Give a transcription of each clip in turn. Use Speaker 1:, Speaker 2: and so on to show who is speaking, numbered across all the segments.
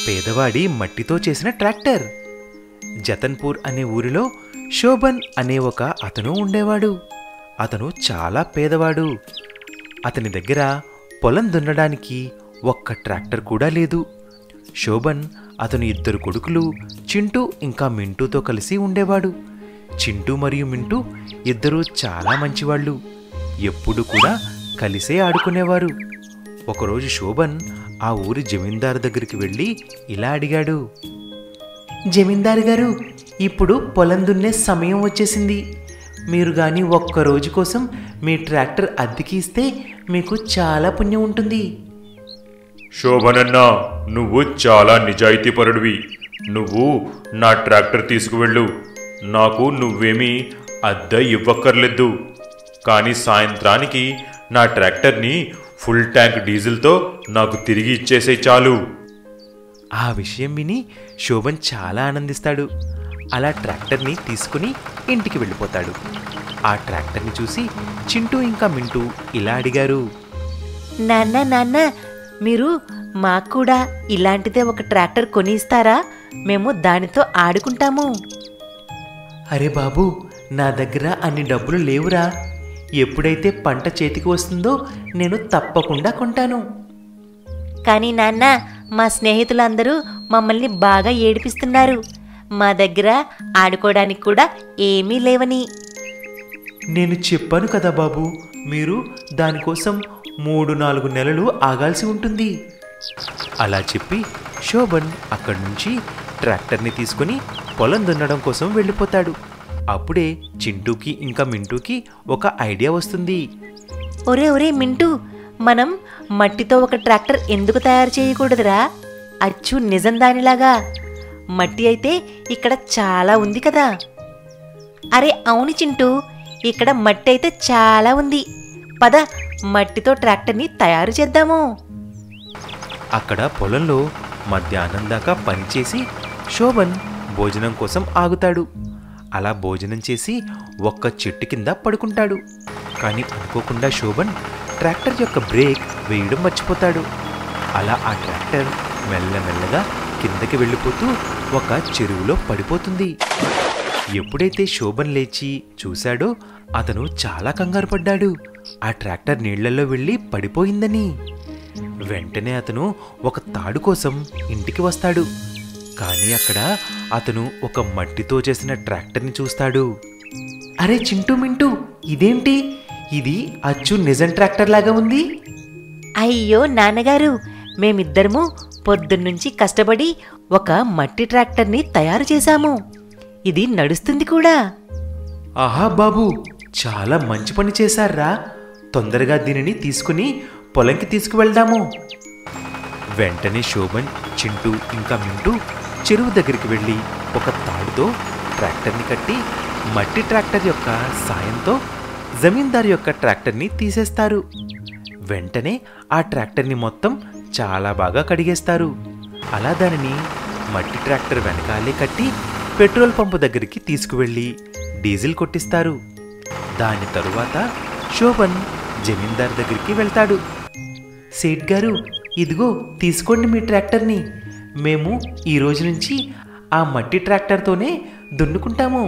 Speaker 1: పేదవాడి మట్టితో చేసిన ట్రాక్టర్ జతన్పూర్ అనే ఊరిలో శోభన్ అనే ఒక అతను ఉండేవాడు అతను చాలా పేదవాడు అతని దగ్గర పొలం దున్నడానికి ఒక్క ట్రాక్టర్ కూడా లేదు శోభన్ అతను ఇద్దరు కొడుకులు చింటూ ఇంకా మింటూతో కలిసి ఉండేవాడు చింటూ మరియు మింటూ ఇద్దరూ చాలా మంచివాళ్ళు ఎప్పుడు కూడా కలిసే ఆడుకునేవారు ఒకరోజు శోభన్ ఆ ఊరి జమీందారు దగ్గరికి వెళ్ళి ఇలా అడిగాడు జమీందారు గారు ఇప్పుడు పొలం దున్నే సమయం వచ్చేసింది మీరు కానీ ఒక్క రోజు కోసం మీ ట్రాక్టర్ అద్దెకి ఇస్తే మీకు చాలా పుణ్యం ఉంటుంది
Speaker 2: శోభనన్న నువ్వు చాలా నిజాయితీపరుడివి నువ్వు నా ట్రాక్టర్ తీసుకువెళ్ళు నాకు నువ్వేమీ అద్దె ఇవ్వక్కర్లేదు కానీ సాయంత్రానికి నా ట్రాక్టర్ని ఫుల్ ట్యాంక్ డీజిల్తో నాకు తిరిగి ఇచ్చేసే చాలు
Speaker 1: ఆ విషయం విని శోభన్ చాలా ఆనందిస్తాడు అలా ట్రాక్టర్ని తీసుకుని ఇంటికి వెళ్ళిపోతాడు ఆ ట్రాక్టర్ని చూసి చింటూ ఇంకా మింటూ ఇలా అడిగారు
Speaker 3: నాన్న నాన్న మీరు మాకు కూడా ఇలాంటిదే ఒక ట్రాక్టర్ కొని ఇస్తారా మేము దానితో ఆడుకుంటాము
Speaker 1: అరే బాబు నా దగ్గర అన్ని డబ్బులు లేవురా ఎప్పుడైతే పంట చేతికి వస్తుందో నేను తప్పకుండా కొంటాను
Speaker 3: కానీ నాన్న మా స్నేహితులందరూ మమ్మల్ని బాగా ఏడిపిస్తున్నారు మా దగ్గర ఆడుకోవడానికి కూడా ఏమీ లేవని
Speaker 1: నేను చెప్పాను కదా బాబు మీరు దానికోసం మూడు నాలుగు నెలలు ఆగాల్సి ఉంటుంది అలా చెప్పి శోభన్ అక్కడి నుంచి ట్రాక్టర్ని తీసుకుని పొలం దున్నడం కోసం వెళ్ళిపోతాడు అప్పుడే చింటూకి ఇంకా మింటూకి ఒక ఐడియా వస్తుంది
Speaker 3: ఒరే ఒరే మింటూ మనం మట్టితో ఒక ట్రాక్టర్ ఎందుకు తయారు చేయకూడదురా అచ్చు నిజం దానిలాగా మట్టి అయితే ఇక్కడ చాలా ఉంది కదా అరే అవును చింటూ ఇక్కడ మట్టి అయితే చాలా ఉంది పద మట్టితో ట్రాక్టర్ని తయారు చేద్దాము
Speaker 1: అక్కడ పొలంలో మధ్యాహ్నం దాకా పనిచేసి శోభన్ భోజనం కోసం ఆగుతాడు అలా భోజనం చేసి ఒక్క చెట్టు కింద పడుకుంటాడు కానీ అనుకోకుండా శోభన్ ట్రాక్టర్ యొక్క బ్రేక్ వేయడం మర్చిపోతాడు అలా ఆ ట్రాక్టర్ మెల్లమెల్లగా కిందకి వెళ్ళిపోతూ ఒక చెరువులో పడిపోతుంది ఎప్పుడైతే శోభన్ లేచి చూశాడో అతను చాలా కంగారు పడ్డాడు ఆ ట్రాక్టర్ నీళ్లలో వెళ్ళి పడిపోయిందని వెంటనే అతను ఒక తాడు కోసం ఇంటికి వస్తాడు కానీ అక్కడ అతను ఒక మట్టితో చేసిన ట్రాక్టర్ని చూస్తాడు అరే చింటూ మింటూ ఇదేంటి ఇది అచ్చు నిజం ట్రాక్టర్ లాగా ఉంది
Speaker 3: అయ్యో నాన్నగారు మేమిద్దరము పొద్దున్నుంచి కష్టపడి ఒక మట్టి ట్రాక్టర్ని తయారు చేశాము ఇది నడుస్తుంది కూడా
Speaker 1: ఆహా బాబు చాలా మంచి పని చేశారా తొందరగా దీనిని తీసుకుని పొలంకి తీసుకువెళ్దాము వెంటనే శోభన్ చింటూ ఇంకా మింటూ చెరువు దగ్గరికి వెళ్ళి ఒక తాడుతో ట్రాక్టర్ని కట్టి మట్టి ట్రాక్టర్ యొక్క సాయంతో జమీందారు యొక్క ట్రాక్టర్ని తీసేస్తారు వెంటనే ఆ ట్రాక్టర్ని మొత్తం చాలా బాగా కడిగేస్తారు అలా దానిని మట్టి ట్రాక్టర్ వెనకాలే కట్టి పెట్రోల్ పంపు దగ్గరికి తీసుకువెళ్ళి డీజిల్ కొట్టిస్తారు దాని తరువాత శోభన్ జమీందార్ దగ్గరికి వెళ్తాడు సేట్ గారు ఇదిగో తీసుకోండి మీ ట్రాక్టర్ని మేము ఈ రోజు నుంచి ఆ మట్టి ట్రాక్టర్తోనే దున్నుకుంటాము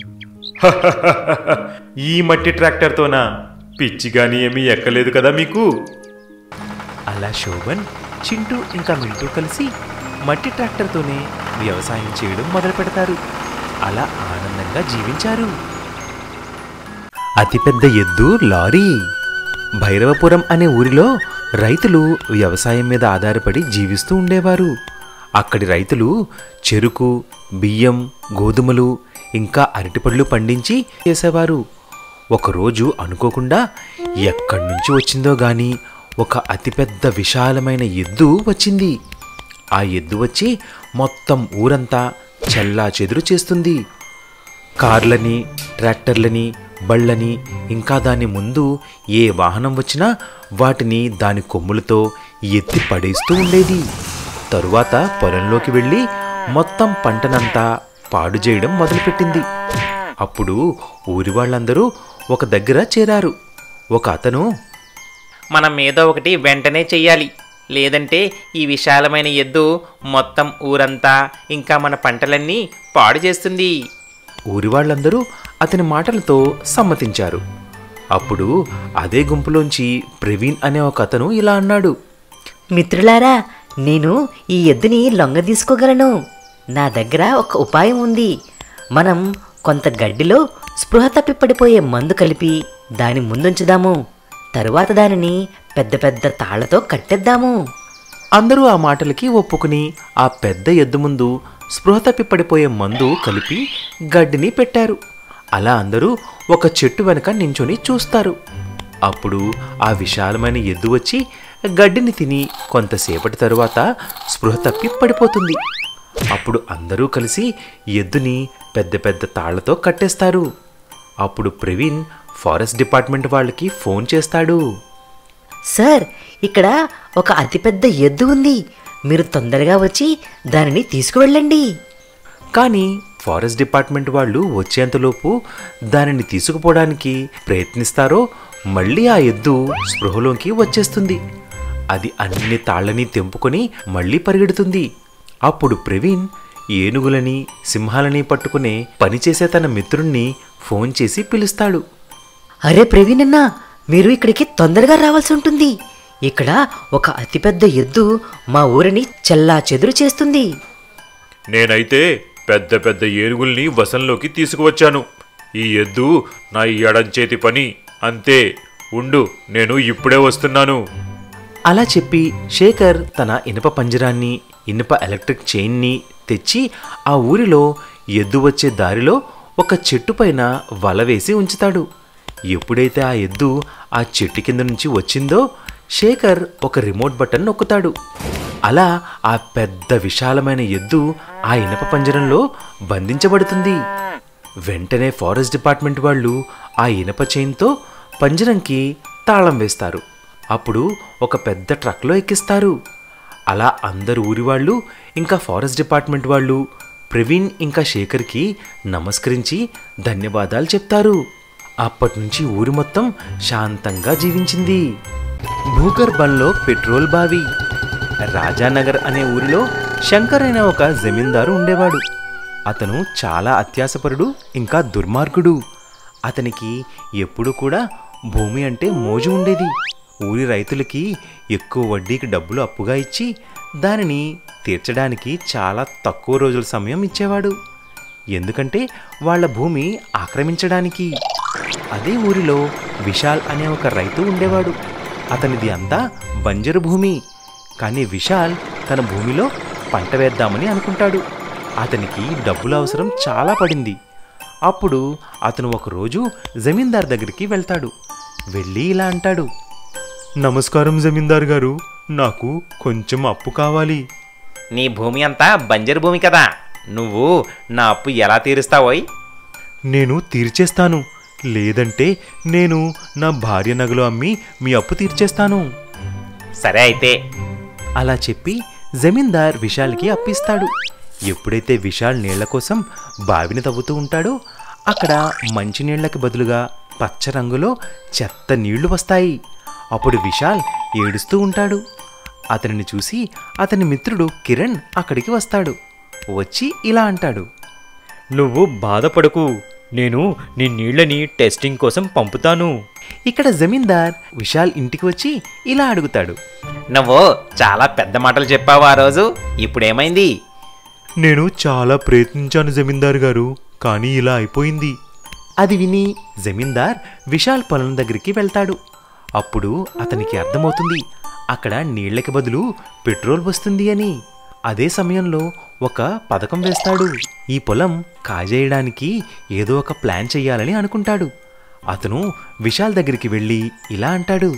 Speaker 2: ఈ మట్టి ట్రాక్టర్తోనా పిచ్చి గాని ఏమీ ఎక్కలేదు కదా మీకు
Speaker 1: అలా శోభన్ చింటూ ఇంకా మింటూ కలిసి మట్టి ట్రాక్టర్తోనే వ్యవసాయం చేయడం మొదలు పెడతారు అలా ఆనందంగా జీవించారు అతిపెద్ద ఎద్దు లారీ భైరవపురం అనే ఊరిలో రైతులు వ్యవసాయం మీద ఆధారపడి జీవిస్తూ ఉండేవారు అక్కడి రైతులు చెరుకు బియ్యం గోధుమలు ఇంకా అరటిపళ్ళు పండించి చేసేవారు ఒకరోజు అనుకోకుండా ఎక్కడి నుంచి వచ్చిందో గాని ఒక అతిపెద్ద విశాలమైన ఎద్దు వచ్చింది ఆ ఎద్దు వచ్చి మొత్తం ఊరంతా చెల్లా చెదురు చేస్తుంది కార్లని ట్రాక్టర్లని బళ్ళని ఇంకా దాని ముందు ఏ వాహనం వచ్చినా వాటిని దాని కొమ్ములతో ఎత్తి పడేస్తూ ఉండేది తరువాత పొలంలోకి వెళ్ళి మొత్తం పంటనంతా పాడు చేయడం మొదలుపెట్టింది అప్పుడు ఊరి వాళ్ళందరూ ఒక దగ్గర చేరారు ఒక అతను
Speaker 4: మనం ఏదో ఒకటి వెంటనే చెయ్యాలి లేదంటే ఈ విశాలమైన ఎద్దు మొత్తం ఊరంతా ఇంకా మన పంటలన్నీ పాడు చేస్తుంది
Speaker 1: ఊరి వాళ్ళందరూ అతని మాటలతో సమ్మతించారు అప్పుడు అదే గుంపులోంచి ప్రవీణ్ అనే ఒక అతను ఇలా అన్నాడు
Speaker 3: మిత్రులారా నేను ఈ ఎద్దుని లొంగ తీసుకోగలను నా దగ్గర ఒక ఉపాయం ఉంది మనం కొంత గడ్డిలో స్పృహ తప్పి పడిపోయే మందు కలిపి దాని ముందుంచుదాము తరువాత దానిని పెద్ద పెద్ద తాళ్లతో కట్టేద్దాము
Speaker 1: అందరూ ఆ మాటలకి ఒప్పుకుని ఆ పెద్ద ఎద్దు ముందు స్పృహ తప్పి పడిపోయే మందు కలిపి గడ్డిని పెట్టారు అలా అందరూ ఒక చెట్టు వెనక నించొని చూస్తారు అప్పుడు ఆ విశాలమైన ఎద్దు వచ్చి గడ్డిని తిని కొంతసేపటి తరువాత స్పృహ తప్పి పడిపోతుంది అప్పుడు అందరూ కలిసి ఎద్దుని పెద్ద పెద్ద తాళ్లతో కట్టేస్తారు అప్పుడు ప్రవీణ్ ఫారెస్ట్ డిపార్ట్మెంట్ వాళ్ళకి ఫోన్ చేస్తాడు
Speaker 3: సార్ ఇక్కడ ఒక అతిపెద్ద ఎద్దు ఉంది మీరు తొందరగా వచ్చి దానిని తీసుకువెళ్ళండి
Speaker 1: కానీ ఫారెస్ట్ డిపార్ట్మెంట్ వాళ్ళు వచ్చేంతలోపు దానిని తీసుకుపోవడానికి ప్రయత్నిస్తారో మళ్ళీ ఆ ఎద్దు స్పృహలోకి వచ్చేస్తుంది అది అన్ని తాళ్ళని తెంపుకొని మళ్ళీ పరిగెడుతుంది అప్పుడు ప్రవీణ్ ఏనుగులని సింహాలని పట్టుకునే పనిచేసే తన మిత్రుణ్ణి ఫోన్ చేసి పిలుస్తాడు
Speaker 3: అరే ప్రవీణ్ అన్న మీరు ఇక్కడికి తొందరగా రావాల్సి ఉంటుంది ఇక్కడ ఒక అతిపెద్ద ఎద్దు మా ఊరిని చెల్లా చెదురు చేస్తుంది
Speaker 2: నేనైతే పెద్ద పెద్ద ఏనుగుల్ని వశంలోకి తీసుకువచ్చాను ఈ ఎద్దు నా ఈ ఎడంచేతి పని అంతే ఉండు నేను ఇప్పుడే వస్తున్నాను
Speaker 1: అలా చెప్పి శేఖర్ తన ఇనుప పంజరాన్ని ఇనుప ఎలక్ట్రిక్ చైన్ని తెచ్చి ఆ ఊరిలో ఎద్దు వచ్చే దారిలో ఒక చెట్టు పైన వల వేసి ఉంచుతాడు ఎప్పుడైతే ఆ ఎద్దు ఆ చెట్టు కింద నుంచి వచ్చిందో శేఖర్ ఒక రిమోట్ బటన్ నొక్కుతాడు అలా ఆ పెద్ద విశాలమైన ఎద్దు ఆ ఇనప పంజరంలో బంధించబడుతుంది వెంటనే ఫారెస్ట్ డిపార్ట్మెంట్ వాళ్ళు ఆ ఇనప చైన్తో పంజరంకి తాళం వేస్తారు అప్పుడు ఒక పెద్ద ట్రక్లో ఎక్కిస్తారు అలా అందరు ఊరి వాళ్ళు ఇంకా ఫారెస్ట్ డిపార్ట్మెంట్ వాళ్ళు ప్రవీణ్ ఇంకా శేఖర్కి నమస్కరించి ధన్యవాదాలు చెప్తారు అప్పటి నుంచి ఊరి మొత్తం శాంతంగా జీవించింది భూగర్భంలో పెట్రోల్ బావి రాజానగర్ అనే ఊరిలో శంకర్ అనే ఒక జమీందారు ఉండేవాడు అతను చాలా అత్యాసపరుడు ఇంకా దుర్మార్గుడు అతనికి ఎప్పుడు కూడా భూమి అంటే మోజు ఉండేది ఊరి రైతులకి ఎక్కువ వడ్డీకి డబ్బులు అప్పుగా ఇచ్చి దానిని తీర్చడానికి చాలా తక్కువ రోజుల సమయం ఇచ్చేవాడు ఎందుకంటే వాళ్ళ భూమి ఆక్రమించడానికి అదే ఊరిలో విశాల్ అనే ఒక రైతు ఉండేవాడు అతనిది అంతా బంజరు భూమి కానీ విశాల్ తన భూమిలో పంట వేద్దామని అనుకుంటాడు అతనికి డబ్బుల అవసరం చాలా పడింది అప్పుడు అతను ఒకరోజు జమీందార్ దగ్గరికి వెళ్తాడు వెళ్ళి ఇలా అంటాడు నమస్కారం జమీందార్ గారు నాకు కొంచెం అప్పు కావాలి
Speaker 4: నీ భూమి అంతా బంజరు భూమి కదా నువ్వు నా అప్పు ఎలా తీరుస్తావోయ్
Speaker 1: నేను తీర్చేస్తాను లేదంటే నేను నా భార్య నగలు అమ్మి మీ అప్పు తీర్చేస్తాను
Speaker 4: సరే అయితే
Speaker 1: అలా చెప్పి జమీందార్ విశాల్కి అప్పిస్తాడు ఎప్పుడైతే విశాల్ నీళ్ల కోసం బావిని తవ్వుతూ ఉంటాడో అక్కడ మంచినీళ్లకి బదులుగా పచ్చ రంగులో చెత్త నీళ్లు వస్తాయి అప్పుడు విశాల్ ఏడుస్తూ ఉంటాడు అతనిని చూసి అతని మిత్రుడు కిరణ్ అక్కడికి వస్తాడు వచ్చి ఇలా అంటాడు
Speaker 5: నువ్వు బాధపడకు నేను నీ నీళ్ళని టెస్టింగ్ కోసం పంపుతాను
Speaker 1: ఇక్కడ జమీందార్ విశాల్ ఇంటికి వచ్చి ఇలా అడుగుతాడు
Speaker 4: నువ్వు చాలా పెద్ద మాటలు చెప్పావు ఆ రోజు ఇప్పుడేమైంది
Speaker 1: నేను చాలా ప్రయత్నించాను జమీందార్ గారు కానీ ఇలా అయిపోయింది అది విని జమీందార్ విశాల్ పొలం దగ్గరికి వెళ్తాడు అప్పుడు అతనికి అర్థమవుతుంది అక్కడ నీళ్లకి బదులు పెట్రోల్ వస్తుంది అని అదే సమయంలో ఒక పథకం వేస్తాడు ఈ పొలం కాజేయడానికి ఏదో ఒక ప్లాన్ చెయ్యాలని అనుకుంటాడు అతను విశాల్ దగ్గరికి వెళ్ళి ఇలా అంటాడు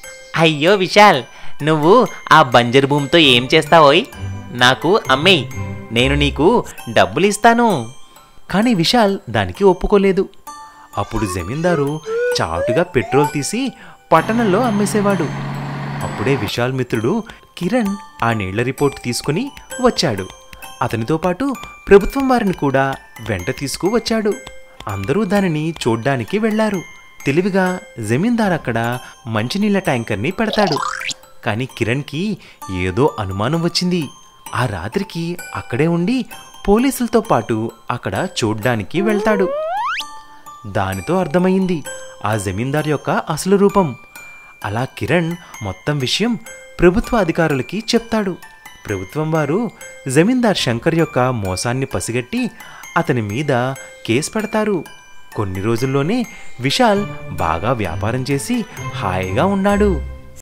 Speaker 4: అయ్యో విశాల్ నువ్వు ఆ బంజరు భూమితో ఏం చేస్తావోయ్ నాకు అమ్మేయ్ నేను నీకు డబ్బులు ఇస్తాను
Speaker 1: కానీ విశాల్ దానికి ఒప్పుకోలేదు అప్పుడు జమీందారు చాటుగా పెట్రోల్ తీసి పట్టణంలో అమ్మేసేవాడు అప్పుడే విశాల్ మిత్రుడు కిరణ్ ఆ నీళ్ల రిపోర్ట్ తీసుకుని వచ్చాడు అతనితో పాటు ప్రభుత్వం వారిని కూడా వెంట తీసుకు వచ్చాడు అందరూ దానిని చూడ్డానికి వెళ్లారు తెలివిగా జమీందార్ అక్కడ మంచినీళ్ల ట్యాంకర్ని పెడతాడు కానీ కిరణ్కి ఏదో అనుమానం వచ్చింది ఆ రాత్రికి అక్కడే ఉండి పోలీసులతో పాటు అక్కడ చూడ్డానికి వెళ్తాడు దానితో అర్థమైంది ఆ జమీందార్ యొక్క అసలు రూపం అలా కిరణ్ మొత్తం విషయం ప్రభుత్వ అధికారులకి చెప్తాడు ప్రభుత్వం వారు జమీందార్ శంకర్ యొక్క మోసాన్ని పసిగట్టి అతని మీద కేసు పెడతారు కొన్ని రోజుల్లోనే విశాల్ బాగా వ్యాపారం చేసి హాయిగా ఉన్నాడు